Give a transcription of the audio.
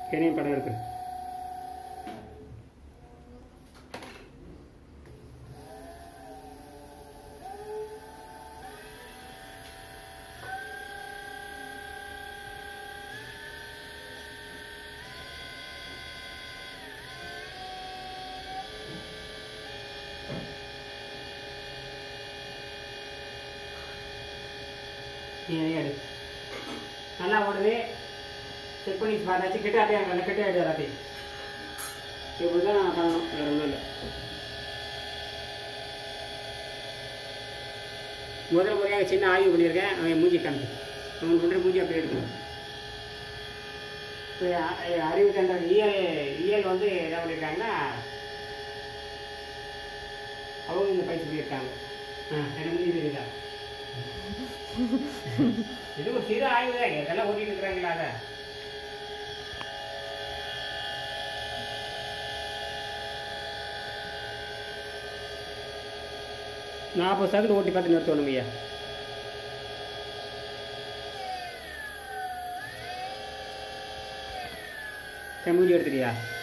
என்னையும் படம் எடுத்து நீ அதையும் எடு நல்லா ஓடுது செக் பண்ணி பார்த்தாச்சு கிட்ட ஆட்டே நல்லா கிட்ட ஆயிடு எல்லாத்தையும் இப்படி தான் பண்ணணும் வேறு ஒன்றும் இல்லை முதல் முறையாக சின்ன ஆய்வு பண்ணியிருக்கேன் அவன் மூஞ்சி காமிச்சு அவன் கொண்டு மூஞ்சி அப்படி எடுக்கணும் இப்போ அ- அறிவு தண்டர் இயல் இயல் வந்து என்ன பண்ணியிருக்காங்கன்னா அவங்க இந்த பயிற்சி பண்ணியிருக்காங்க ஆ என்ன மூஞ்சி தெரியுதா இது ஒரு சிறு ஆய்வு தான் இதெல்லாம் ஓட்டிட்டு இருக்கிறாங்களா அதை நாற்பது செகண்ட் ஓட்டி பார்த்து நிறுத்தணும் ஐயா மூஞ்சி எடுத்துட்டியா